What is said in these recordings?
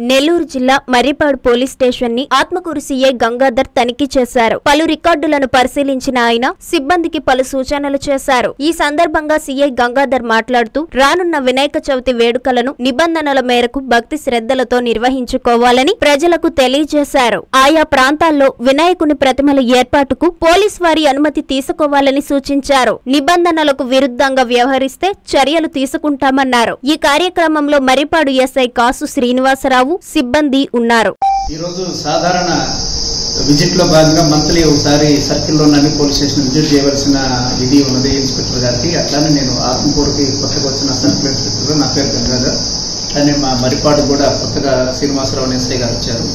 నెల్లూరు జిల్లా Marripadu police station ని Atmakur CI Gangadhar తనిఖీ చేశారు పలు రికార్డులను పరిశీలించిన ఆయన సిబ్బందికి పలు సూచనలు చేశారు ఈ సందర్భంగా సీఐ గంగాధర్ మాట్లాడుతూ రానున్న వినాయక చవితి వేడుకలను నిబంధనల మేరకు భక్తి శ్రద్ధలతో నిర్వహించుకోవాలని ప్రజలకు తెలియజేశారు ఆయా ప్రాంతాల్లో వినాయకుని ప్రతిమల ఏర్పాటుకు పోలీస్ వారి అనుమతి తీసుకోవాలని సూచించారు నిబంధనలకు విరుద్ధంగా వ్యవహరిస్తే చర్యలు తీసుకుంటామన్నారు ఈ కార్యక్రమంలో మరిపాడు ఎస్ఐ కాసు శ్రీనివాసరావు సిబ్బంది ఉన్నారు ఈరోజు సాధారణ విజిట్ లో భాగంగా మంత్లీ ఒకసారి సర్కిల్లో అన్ని పోలీస్ స్టేషన్ విజిట్ చేయవలసిన విధి ఉన్నది ఇన్స్పెక్టర్ గారికి అట్లానే నేను ఆత్మకూరుకి కొత్తగా వచ్చిన సర్కిల్ ఇన్స్పెక్టర్ నా పేరు గంగాధర్ అట్లానే మా మరిపాడు కూడా కొత్తగా శ్రీనివాసరావు ఎస్ఐ గారు వచ్చారు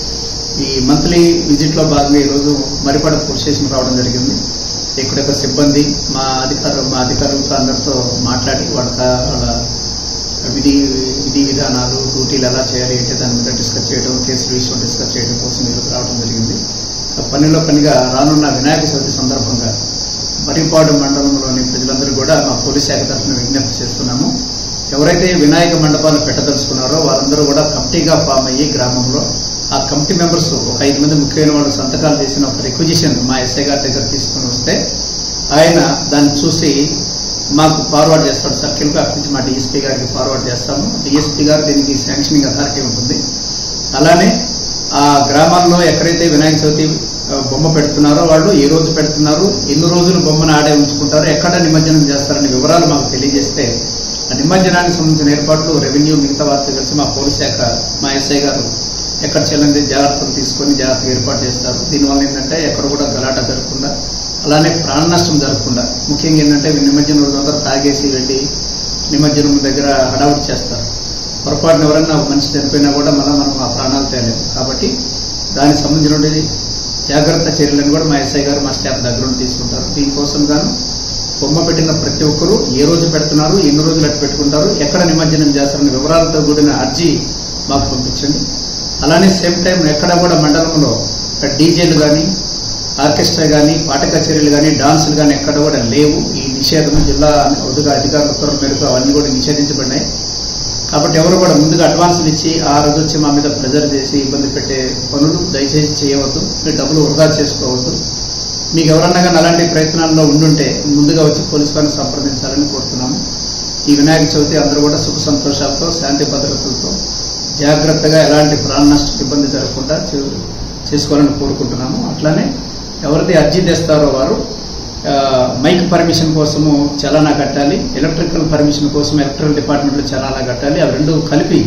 ఈ మంత్లీ విజిట్ లో భాగంగా ఈరోజు మరిపాడు పోలీస్ స్టేషన్ రావడం జరిగింది ఇక్కడ యొక్క సిబ్బంది మా అధికారులు మా అధికారులతో అందరితో మాట్లాడి వాళ్ళ వాళ్ళ విధి విధి విధానాలు డ్యూటీలు ఎలా చేయాలి ఏంటి దాని మీద డిస్కస్ చేయడం కేసుల విషయం డిస్కస్ చేయడం కోసం ఈరోజు రావడం జరిగింది ఆ పనిలో పనిగా రానున్న వినాయక చవితి సందర్భంగా మరిపాడు మండలంలోని ప్రజలందరూ కూడా మా పోలీస్ శాఖ తరఫున విజ్ఞప్తి చేస్తున్నాము ఎవరైతే వినాయక మండపాలు పెట్టదలుచుకున్నారో వారందరూ కూడా కమిటీగా ఫామ్ అయ్యి గ్రామంలో ఆ కమిటీ మెంబర్స్ ఒక ఐదు మంది ముఖ్యమైన వాళ్ళు సంతకాలు చేసిన ఒక రిక్విజిషన్ మా ఎస్ఐ గారి దగ్గర తీసుకుని వస్తే ఆయన దాన్ని చూసి మాకు ఫార్వర్డ్ చేస్తాడు సర్కిల్కి అక్కడి నుంచి మా డిఎస్పీ గారికి ఫార్వర్డ్ చేస్తాము డిఎస్పీ గారు దీనికి శాంక్షనింగ్ అథారిటీ ఉంటుంది అలానే ఆ గ్రామాల్లో ఎక్కడైతే వినాయక చవితి ఆ, బొమ్మ పెడుతున్నారో వాళ్ళు ఏ రోజు పెడుతున్నారు ఎన్ని రోజులు బొమ్మను ఆడే ఉంచుకుంటారు ఎక్కడ నిమజ్జనం చేస్తారనే వివరాలు మాకు తెలియజేస్తే ఆ నిమజ్జనానికి సంబంధించిన ఏర్పాట్లు రెవెన్యూ మిగతా వారితో కలిసి మా పోలీస్ శాఖ మా ఎస్ఐ గారు ఎక్కడ చెల్లింది జాగ్రత్తలు తీసుకొని జాగ్రత్తగా ఏర్పాటు చేస్తారు దీనివల్ల ఏంటంటే ఎక్కడ కూడా గలాట జరగకుండా అలానే ప్రాణ నష్టం జరగకుండా ముఖ్యంగా ఏంటంటే నిమజ్జనం రోజు అందరూ తాగేసి వెళ్ళి నిమజ్జనం దగ్గర హడావుడి చేస్తారు పొరపాటున ఎవరన్నా ఒక మనిషి చనిపోయినా కూడా మళ్ళీ మనం ఆ ప్రాణాలు తేలేము కాబట్టి దానికి సంబంధించినటువంటి జాగ్రత్త చర్యలను కూడా మా ఎస్ఐ గారు మా స్టాఫ్ దగ్గర నుండి తీసుకుంటారు దీనికోసం గాను బొమ్మ పెట్టిన ప్రతి ఒక్కరూ ఏ రోజు పెడుతున్నారు ఎన్ని రోజులు అట్టు పెట్టుకుంటారు ఎక్కడ నిమజ్జనం చేస్తారనే వివరాలతో కూడిన అర్జీ మాకు పంపించండి అలానే సేమ్ టైం ఎక్కడ కూడా మండలంలో డీజేలు కానీ ఆర్కెస్ట్రా కానీ పాట కచేరీలు కానీ డాన్సులు కానీ ఎక్కడ కూడా లేవు ఈ నిషేధం జిల్లా ఉదుగా అధికారుల ఉత్తర్వుల మేరకు అవన్నీ కూడా నిషేధించబడినాయి కాబట్టి ఎవరు కూడా ముందుగా అడ్వాన్సులు ఇచ్చి ఆ రోజు వచ్చి మా మీద ప్రెజర్ చేసి ఇబ్బంది పెట్టే పనులు దయచేసి చేయవద్దు మీరు డబ్బులు వృధా చేసుకోవద్దు మీకు ఎవరన్నా కానీ అలాంటి ప్రయత్నాల్లో ఉండుంటే ముందుగా వచ్చి పోలీసు వారిని సంప్రదించాలని కోరుతున్నాము ఈ వినాయక చవితి అందరూ కూడా సుఖ సంతోషాలతో శాంతి భద్రతలతో జాగ్రత్తగా ఎలాంటి ప్రాణ నష్టం ఇబ్బంది జరగకుండా చే- చేసుకోవాలని కోరుకుంటున్నాము అట్లానే ఎవరైతే అర్జీ తెస్తారో వారు ఆ, మైక్ పర్మిషన్ కోసము చలానా కట్టాలి ఎలక్ట్రికల్ పర్మిషన్ కోసం ఎలక్ట్రికల్ డిపార్ట్మెంట్లో చలానా కట్టాలి అవి రెండు కలిపి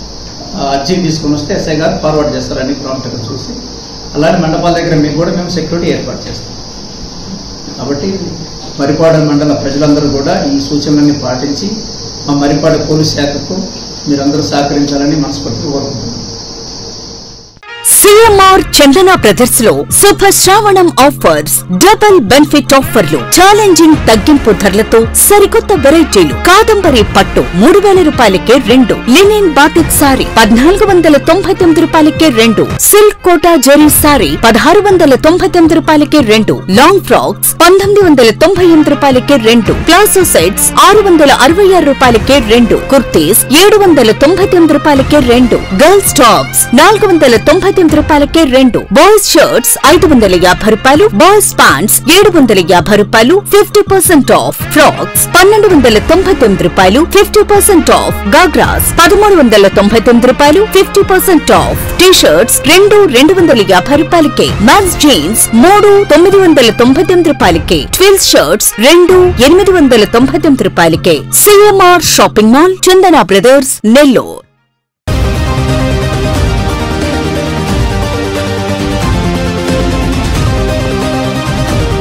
ఆ, అర్జీ తీసుకొని వస్తే ఎస్ఐ గారు ఫార్వర్డ్ చేస్తారు అన్ని ప్రాంప్ట్గా చూసి అలానే మండపాల దగ్గర మీకు కూడా మేము సెక్యూరిటీ ఏర్పాటు చేస్తాం కాబట్టి మరిపాడు మండల ప్రజలందరూ కూడా ఈ సూచనలన్నీ పాటించి మా మరిపాడు పోలీస్ శాఖకు మీరందరూ సహకరించాలని మనస్ఫూర్తిగా కోరుకుంటున్నాం సిఎంఆర్ చందన బ్రదర్స్ లో శుభ శ్రావణం ఆఫర్స్ డబుల్ బెనిఫిట్ ఆఫర్లు ఛాలెంజింగ్ తగ్గింపు ధరలతో సరికొత్త వెరైటీలు కాదంబరి పట్టు మూడు వేల రూపాయలకే రెండు లినిన్ బాటిక్ సారీ పద్నాలుగు వందల తొంభై తొమ్మిది రూపాయలకే రెండు సిల్క్ కోటా జెరీ సారీ పదహారు వందల తొంభై తొమ్మిది రూపాయలకే రెండు లాంగ్ ఫ్రాక్స్ పంతొమ్మిది వందల తొంభై ఎనిమిది రూపాయలకే రెండు ప్లాజో సెట్స్ ఆరు వందల అరవై ఆరు రూపాయలకే రెండు కుర్తీస్ ఏడు వందల తొంభై తొమ్మిది రూపాయలకే రెండు గర్ల్స్ టాప్స్ నాలుగు వందల తొంభై తొమ్మిది రూపాయలకే రెండు బాయ్స్ షర్ట్స్ ఐదు వందల యాభై రూపాయలు బాయ్స్ ప్యాంట్స్ ఏడు వందల యాభై రూపాయలు ఫిఫ్టీ పర్సెంట్ ఆఫ్ ఫ్రాక్స్ పన్నెండు వందల తొంభై తొమ్మిది రూపాయలు ఫిఫ్టీ పర్సెంట్ ఆఫ్ గాగ్రాస్ పదమూడు వందల తొంభై తొమ్మిది రూపాయలు fifty percent off T shirts రెండు రెండు వందల యాభై రూపాయలకే మ్యాక్స్ జీన్స్ మూడు తొమ్మిది వందల తొంభై తొమ్మిది రూపాయలకే ట్విల్స్ షర్ట్స్ రెండు ఎనిమిది వందల తొంభై తొమ్మిది రూపాయలకే CMR shopping mall Chandana brothers Nellore